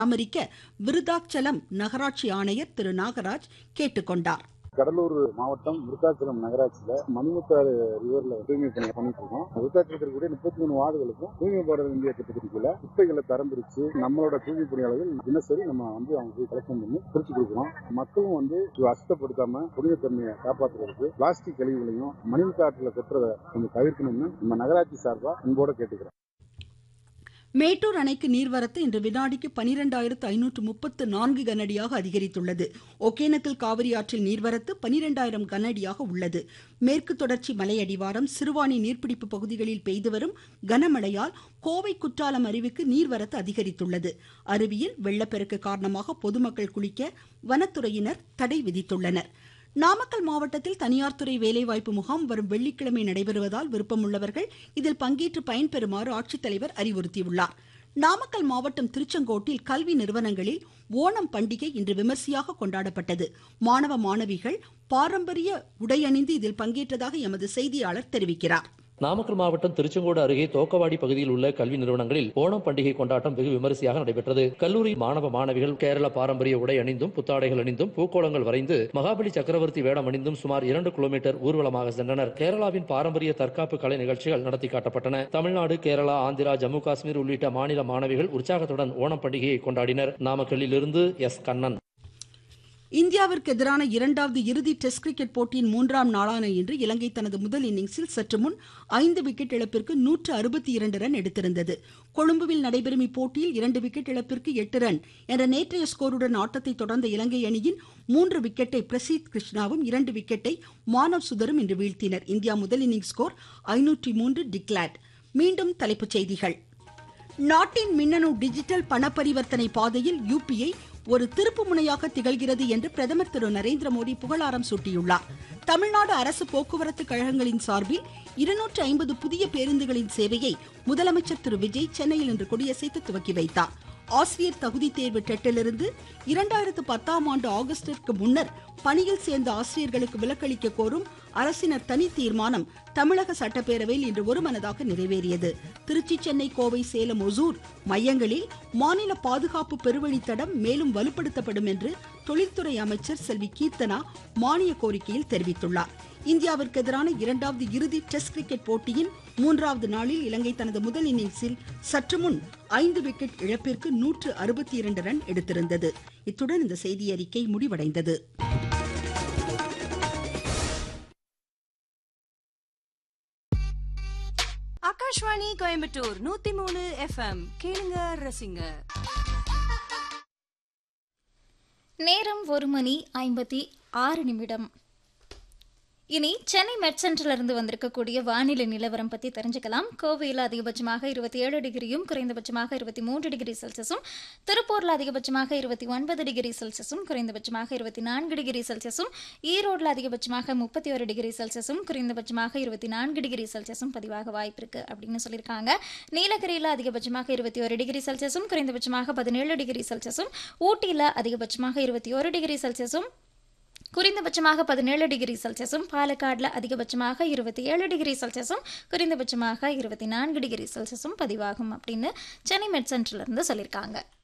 பராமரிக்க விருதாச்சலம் நகராட்சி ஆணையர் திரு நாகராஜ் கேட்டுக்கொண்டார் கடலூர் மாவட்டம் விருத்தாச்சலம் நகராட்சியில மணிமுத்தாறு ரிவர்ல தூய்மை பணி பண்ணிட்டு இருக்கோம் விருத்தாச்சலத்தில் இருக்கக்கூடிய முப்பத்தி மூணு வார்டுகளுக்கும் தூய்மை பாரத இந்தியா திட்டத்தின் கீழ குப்பைகளை தரம்பிரிச்சு நம்மளோட தூய்மை பணியாளர்கள் தினசரி நம்ம வந்து அவங்க போய் கலெக்ஷன் பண்ணி பிரிச்சு கொடுக்குறோம் மக்களும் வந்து இது அசுத்தப்படுத்தாம புனிதத்தன்மையை காப்பாற்றுறதுக்கு பிளாஸ்டிக் கழிவுகளையும் மணிமுத்தாற்றுல கொட்டுறதை கொஞ்சம் தவிர்க்கணும்னு நம்ம நகராட்சி சார்பா அன்போட கேட்டுக்கிறோம் மேட்டூர் அணைக்கு நீர்வரத்து இன்று வினாடிக்கு பனிரெண்டாயிரத்து ஐநூற்று முப்பத்து நான்கு கனஅடியாக அதிகரித்துள்ளது ஒகேனக்கல் காவிரி ஆற்றில் நீர்வரத்து பனிரெண்டாயிரம் கனஅடியாக உள்ளது மேற்கு தொடர்ச்சி மலையடிவாரம் சிறுவாணி நீர்பிடிப்பு பகுதிகளில் பெய்து வரும் கனமழையால் கோவை குற்றாலம் அருவிக்கு நீர்வரத்து அதிகரித்துள்ளது அருவியில் வெள்ளப்பெருக்கு காரணமாக பொதுமக்கள் குளிக்க வனத்துறையினர் தடை விதித்துள்ளனர் நாமக்கல் மாவட்டத்தில் தனியார் துறை வேலைவாய்ப்பு முகாம் வரும் வெள்ளிக்கிழமை நடைபெறுவதால் விருப்பமுள்ளவர்கள் இதில் பங்கேற்று பயன்பெறுமாறு ஆட்சித்தலைவர் அறிவுறுத்தியுள்ளார் நாமக்கல் மாவட்டம் திருச்செங்கோட்டில் கல்வி நிறுவனங்களில் ஓணம் பண்டிகை இன்று விமர்சையாக கொண்டாடப்பட்டது மாணவ மாணவிகள் பாரம்பரிய உடையணிந்து இதில் பங்கேற்றதாக எமது செய்தியாளர் தெரிவிக்கிறார் நாமக்கல் மாவட்டம் திருச்செங்கோடு அருகே தோக்கவாடி பகுதியில் உள்ள கல்வி நிறுவனங்களில் ஓணம் பண்டிகை கொண்டாட்டம் வெகு விமரிசையாக நடைபெற்றது கல்லூரி மாணவ மாணவிகள் கேரள பாரம்பரிய உடை அணிந்தும் புத்தாடைகள் அணிந்தும் பூக்கோளங்கள் வரைந்து மகாபலி சக்கரவர்த்தி வேடம் அணிந்தும் சுமார் இரண்டு கிலோமீட்டர் ஊர்வலமாக சென்றனர் கேரளாவின் பாரம்பரிய தற்காப்பு கலை நிகழ்ச்சிகள் நடத்தி காட்டப்பட்டன தமிழ்நாடு கேரளா ஆந்திரா ஜம்மு காஷ்மீர் உள்ளிட்ட மாநில மாணவிகள் உற்சாகத்துடன் ஓணம் பண்டிகையை கொண்டாடினர் நாமக்கல்லில் இருந்து எஸ் கண்ணன் இந்தியாவிற்கு எதிரான இரண்டாவது இறுதி டெஸ்ட் கிரிக்கெட் போட்டியின் மூன்றாம் நாளான இன்று இலங்கை தனது முதல் இன்னிங்ஸில் சற்று முன் ஐந்து விக்கெட் இழப்பிற்கு நூற்று அறுபத்தி இரண்டு ரன் எடுத்திருந்தது கொழும்புவில் நடைபெறும் இப்போட்டியில் இரண்டு விக்கெட் இழப்பிற்கு எட்டு ரன் என்ற நேற்றைய ஸ்கோருடன் ஆட்டத்தை தொடர்ந்த இலங்கை அணியின் மூன்று விக்கெட்டை பிரசீத் கிருஷ்ணாவும் இரண்டு விக்கெட்டை மானவ் சுதரும் இன்று வீழ்த்தினர் இந்தியா முதல் இன்னிங்ஸ் ஸ்கோர் ஐநூற்றி மூன்று டிக்லாட் மீண்டும் தலைப்புச் செய்திகள் நாட்டின் மின்னணு டிஜிட்டல் பண பரிவர்த்தனை பாதையில் யுபிஐ ஒரு திருப்பு முனையாக திகழ்கிறது என்று பிரதமர் திரு நரேந்திர மோடி புகழாரம் சூட்டியுள்ளார் தமிழ்நாடு அரசு போக்குவரத்து கழகங்களின் சார்பில் இருநூற்று ஐம்பது புதிய பேருந்துகளின் சேவையை முதலமைச்சர் திரு விஜய் சென்னையில் இன்று கொடியசைத்து துவக்கி வைத்தார் ஆசிரியர் தகுதி தேர்வு டெட்டிலிருந்து இரண்டாயிரத்து பத்தாம் ஆண்டு ஆகஸ்டிற்கு முன்னர் பணியில் சேர்ந்த ஆசிரியர்களுக்கு விலக்களிக்க கோரும் அரசினர் தனி தீர்மானம் தமிழக சட்டப்பேரவையில் இன்று ஒருமனதாக நிறைவேறியது திருச்சி சென்னை கோவை சேலம் ஒசூர் மையங்களில் மாநில பாதுகாப்பு பெருவழித்தடம் மேலும் வலுப்படுத்தப்படும் என்று தொழில்துறை அமைச்சர் செல்வி கீர்த்தனா மானிய கோரிக்கையில் தெரிவித்துள்ளார் இந்தியாவிற்கு எதிரான இரண்டாவது இறுதி டெஸ்ட் கிரிக்கெட் போட்டியின் மூன்றாவது நாளில் இலங்கை தனது முதல் இன்னிங்ஸில் சற்று முன் ஐந்து விக்கெட் இழப்பிற்கு நூற்று அறுபத்தி இரண்டு ரன் எடுத்திருந்தது இத்துடன் இந்த செய்தியறிக்கை முடிவடைந்தது ஆகாஷ்வாணி கோயம்புத்தூர் நூத்தி மூணு எஃப்எம் கேளுங்க ரசிங்க நேரம் ஒரு மணி ஐம்பத்தி ஆறு நிமிடம் இனி சென்னை மெட் சென்டரிலிருந்து வந்திருக்கக்கூடிய வானிலை நிலவரம் பற்றி தெரிஞ்சுக்கலாம் கோவையில் அதிகபட்சமாக இருபத்தி ஏழு டிகிரியும் குறைந்தபட்சமாக இருபத்தி மூன்று டிகிரி செல்சியஸும் திருப்பூரில் அதிகபட்சமாக இருபத்தி ஒன்பது டிகிரி செல்சியஸும் குறைந்தபட்சமாக இருபத்தி நான்கு டிகிரி செல்சியஸும் ஈரோட்டில் அதிகபட்சமாக முப்பத்தி ஒரு டிகிரி செல்சியஸும் குறைந்தபட்சமாக இருபத்தி நான்கு டிகிரி செல்சியஸும் பதிவாக வாய்ப்பு இருக்கு அப்படின்னு சொல்லியிருக்காங்க நீலகிரியில் அதிகபட்சமாக இருபத்தி ஒரு டிகிரி செல்சியஸும் குறைந்தபட்சமாக பதினேழு டிகிரி செல்சியஸும் ஊட்டியில் அதிகபட்சமாக இருபத்தி ஒரு டிகிரி செல்சியஸும் குறைந்தபட்சமாக பதினேழு டிகிரி செல்சியஸும் பாலக்காடில் அதிகபட்சமாக இருபத்தி ஏழு டிகிரி செல்சியஸும் குறைந்தபட்சமாக இருபத்தி நான்கு டிகிரி செல்சியஸும் பதிவாகும் அப்படின்னு சென்னை மெட் சென்டர்லேருந்து சொல்லியிருக்காங்க